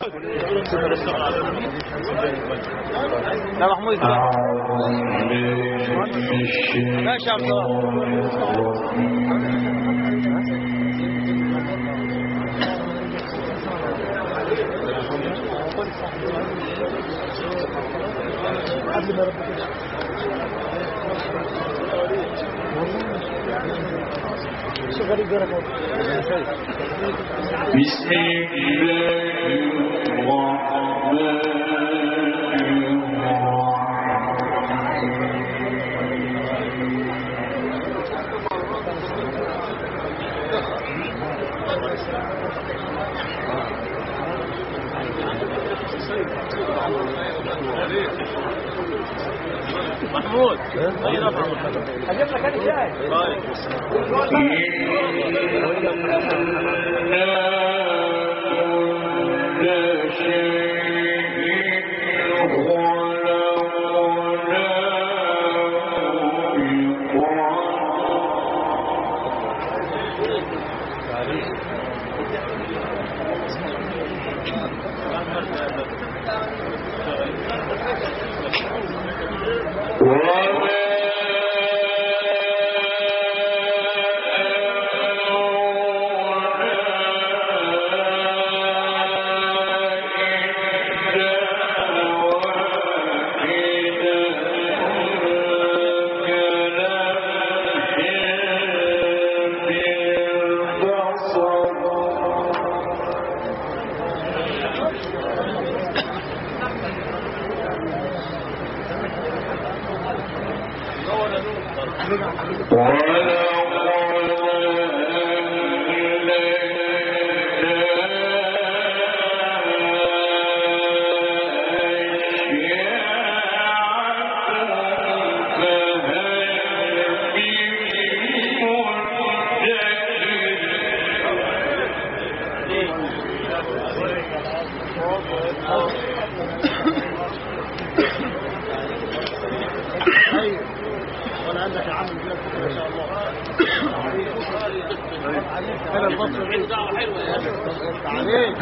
لا محمود ماشي يا عبد قبل ما شو غريب بسم الله محمود هجيب لك انا شاي وانا عندك يا عم ما شاء الله انا البصر دعوة حلوة يا أخي عليك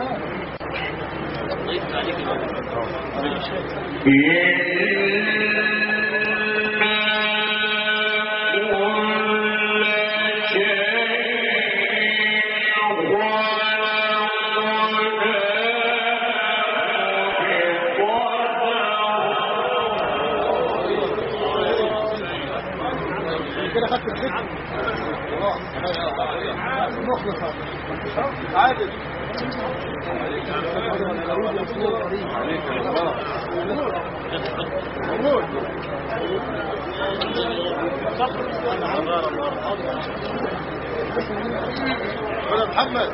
كده خدت الفكر مخلص عادل ولا محمد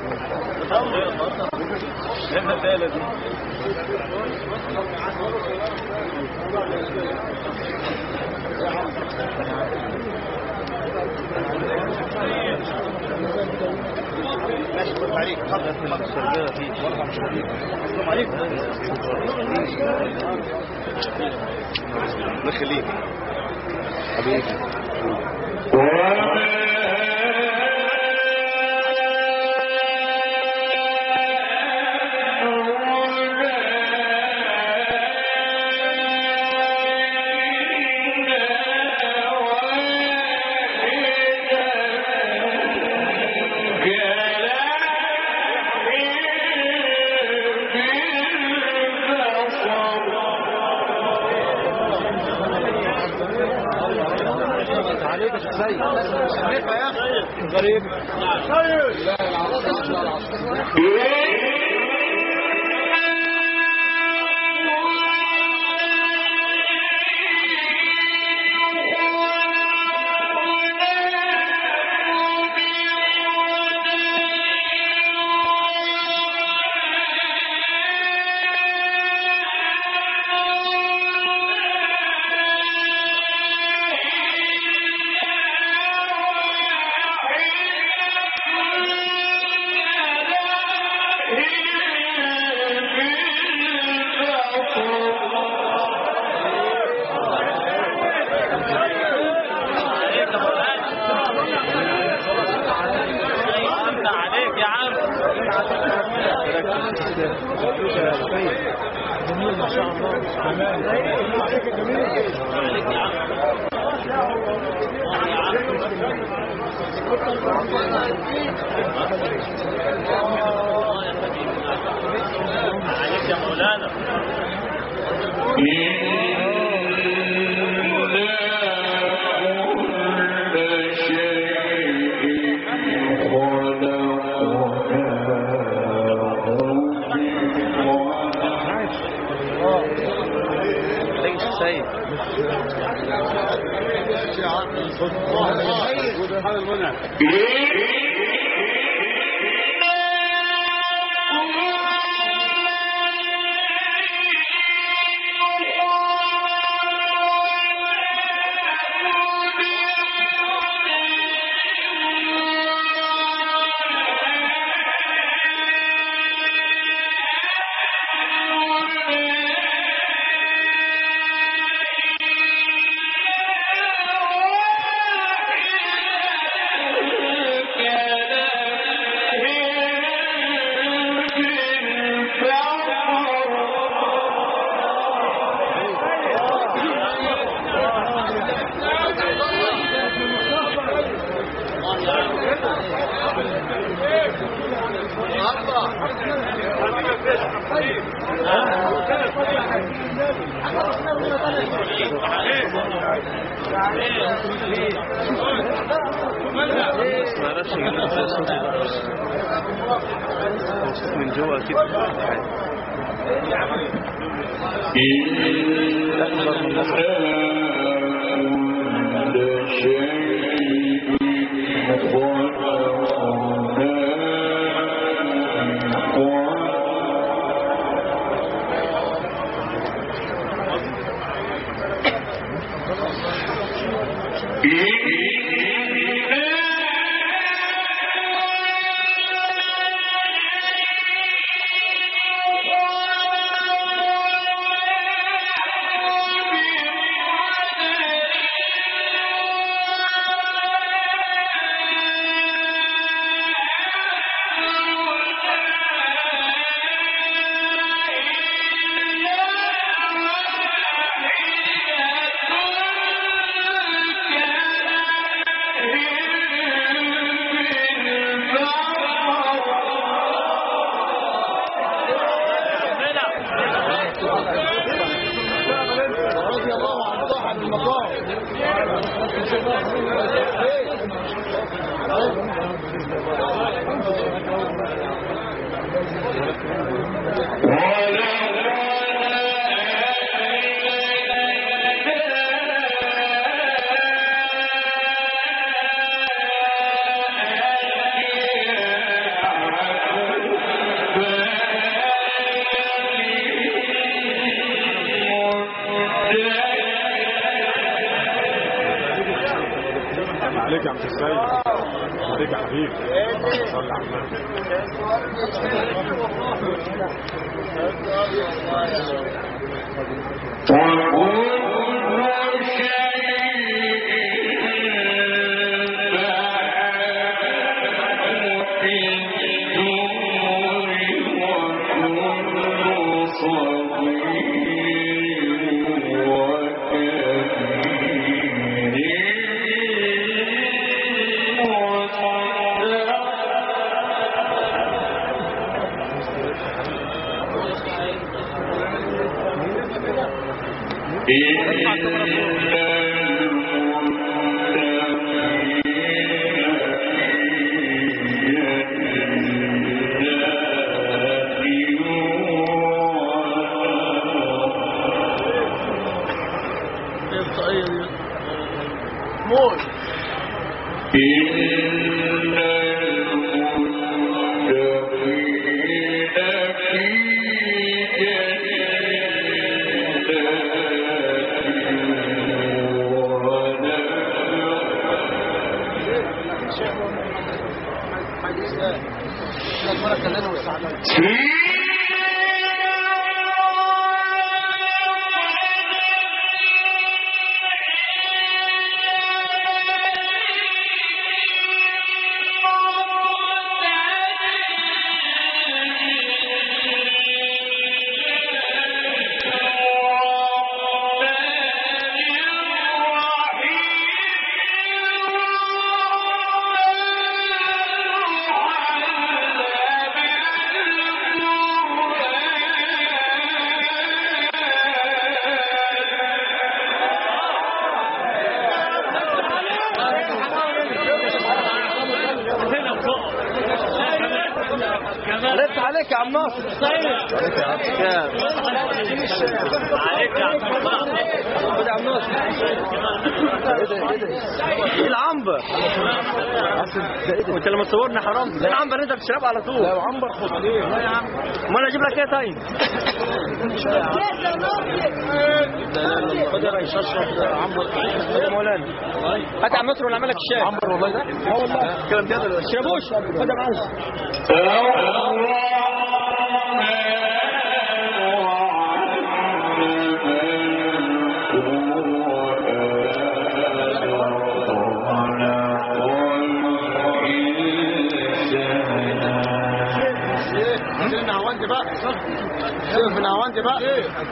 لما الدالة دي ماشي كنت عليك عليك الله يخليك حبيبي عليك يا شيخ سيد غريب Yeah. جميل ما شاء الله تمام عليك جميل عليك يا مولانا ليس سيد سبحان المنعم ما اعرفش يجيب لي صوت صوت من جوا اكيد رضي الله عن صاحب المقام عليك يا عم السيد عليك يا حبيبي صلي على النبي موت Thank you. عم ناصر عليك يا عم خد يا عم ناصر ايه العنبر وانت لما تصورنا حرام ده العنبر انت بتشربه على طول لا عنبر خد ما انا اجيب لك ايه طيب خد يا ريس اشرب عنبر خد يا مولانا هات يا عم ناصر ولا اعمل لك الشاي عنبر والله ده اه والله الكلام ده ما تشربوش خد يا معلم شيل نهواندي بقى شوف نهواندي بقى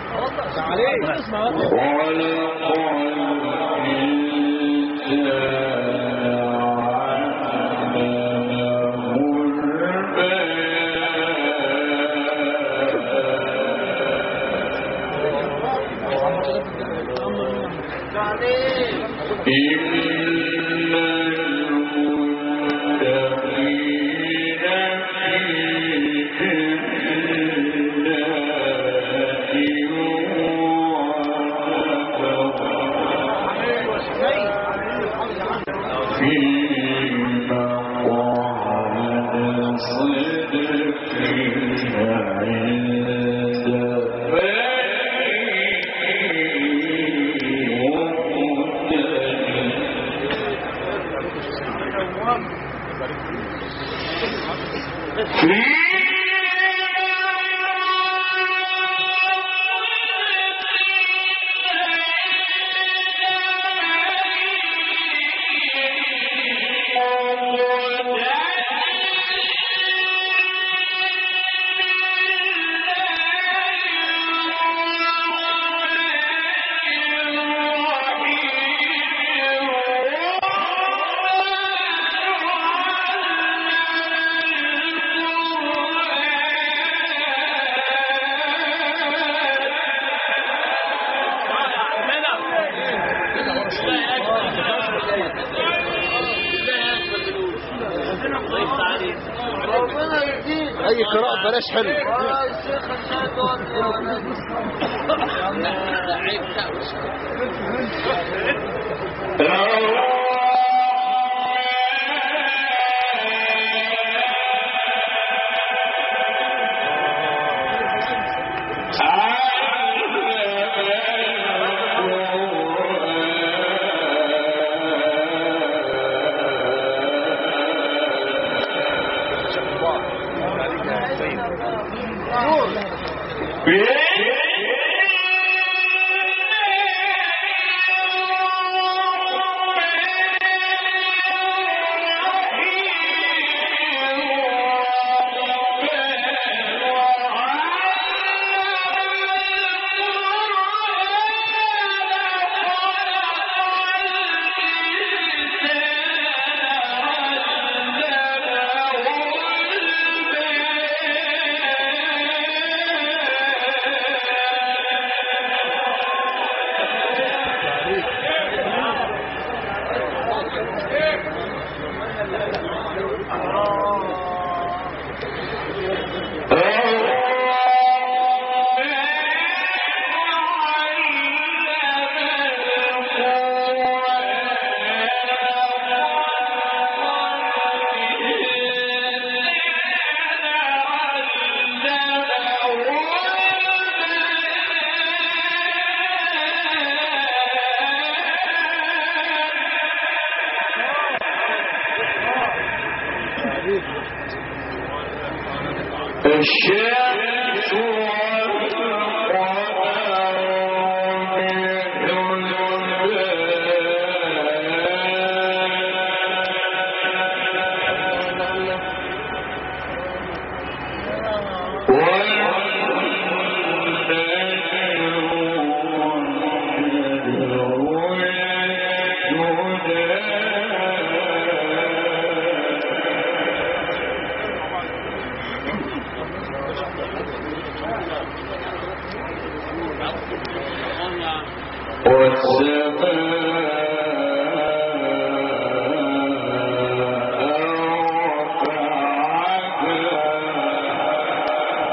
اي قراءة بلاش حلو والسماء رفعها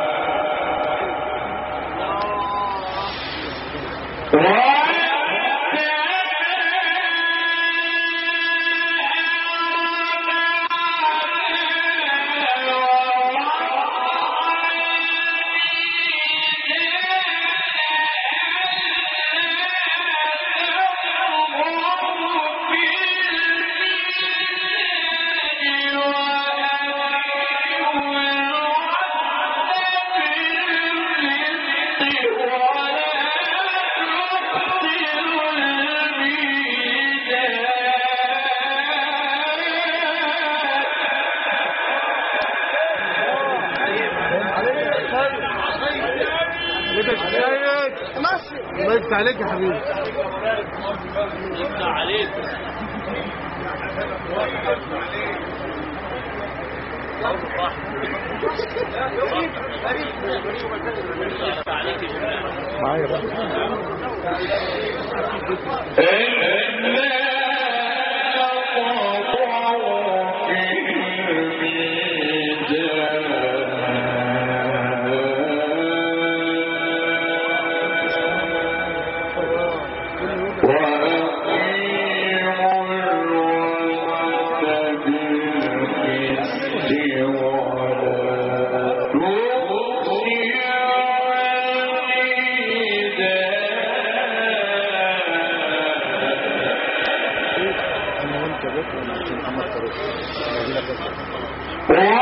الله يفتح عليك يا حبيبي يفتح عليك يفتح عليك يا جماعة معايا بقى انا وانت بس ولا عشان محمد طارق أجي لك بس.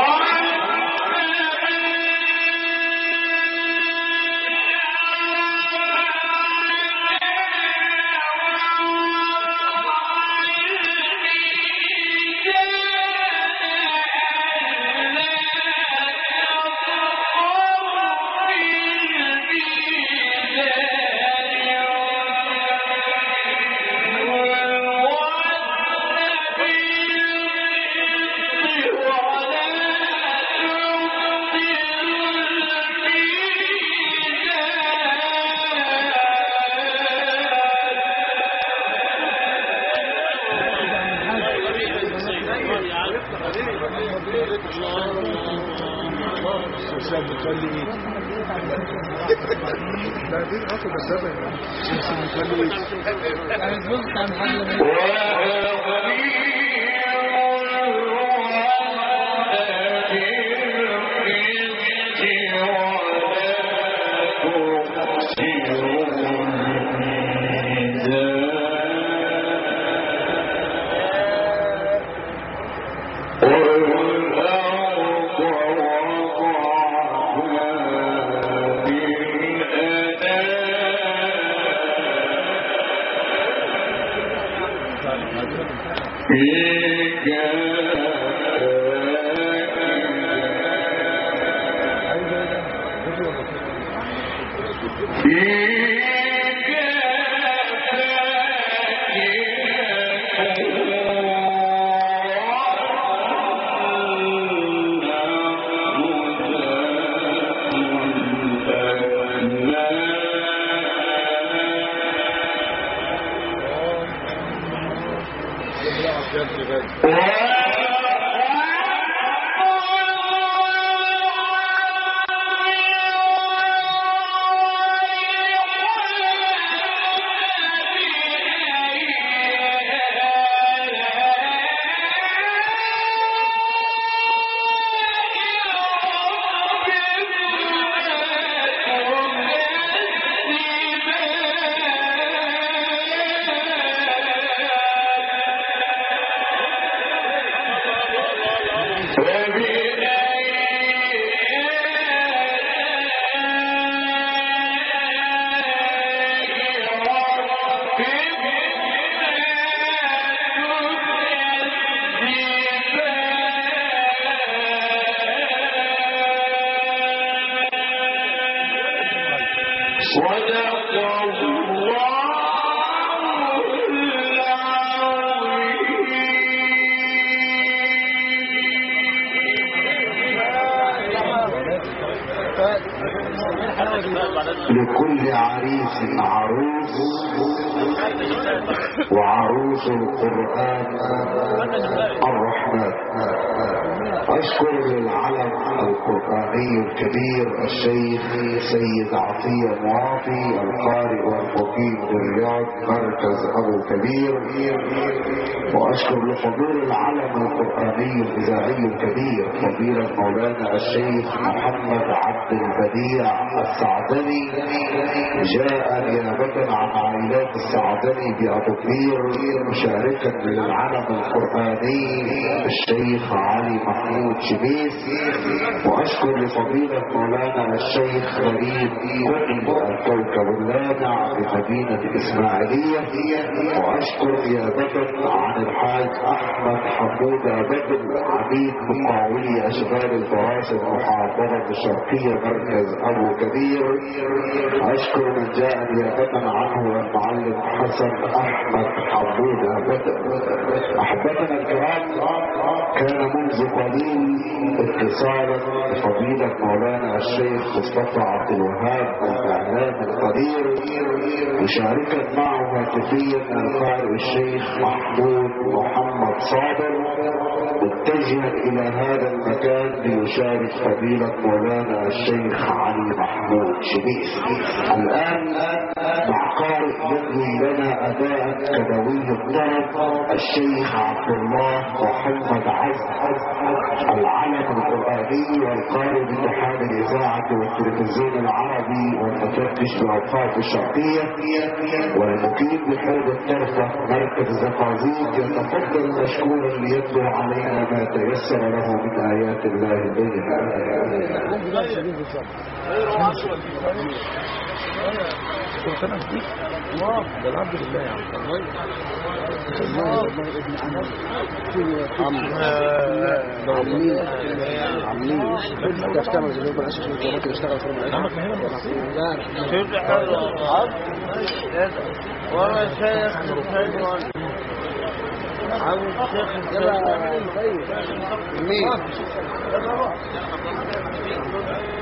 استاذ بتقول لي ايه؟ ده دي اخد السبب بتقول لي ايه؟ لكل عريس عروس وعروس القرآن الرحمن أشكر للعلم القرآني الكبير الشيخ سيد عطية معافي القارئ والمقيم بالرياض مركز أبو كبير وأشكر لحضور العلم القرآني الإذاعي الكبير فضيلة مولانا الشيخ محمد عبد البديع السعدني جاء نيابة عن عائلات السعدني بأبو كبير مشاركا للعلم القرآني الشيخ علي محمود محمود شميس واشكر لفضيلة مولانا الشيخ غريب كل الكوكب اللامع بمدينة الاسماعيلية واشكر نيابة عن الحاج احمد حمود بدر عميد مقاولي اشغال الفراسة المحافظة الشرقية مركز ابو كبير اشكر من جاء نيابة عنه المعلم حسن احمد حمود بدر احبتنا الكرام كان منذ قليل اتصالا بفضيلة مولانا الشيخ مصطفى عبد الوهاب الاعلام القدير مشاركا معه هاتفيا القارئ الشيخ محمود محمد صابر متجها الى هذا المكان ليشارك فضيلة مولانا الشيخ علي محمود شميس الان مع قارئ يدوي لنا اداء كدوي الطرب الشيخ عبد الله محمد عز العلم القرآني والقارئ باتحاد الإذاعة والتلفزيون العربي والمفتش بأوقاف الشرقية والمقيم بحوض الطرفة مركز زقازيق يتفضل مشكورا ليتلو علينا ما تيسر له من آيات الله البينة ده العبد لله يا عم عمين عمين تشتغل زي ما الاساس ممكن يشتغل في ورا الشيخ عم الشيخ مين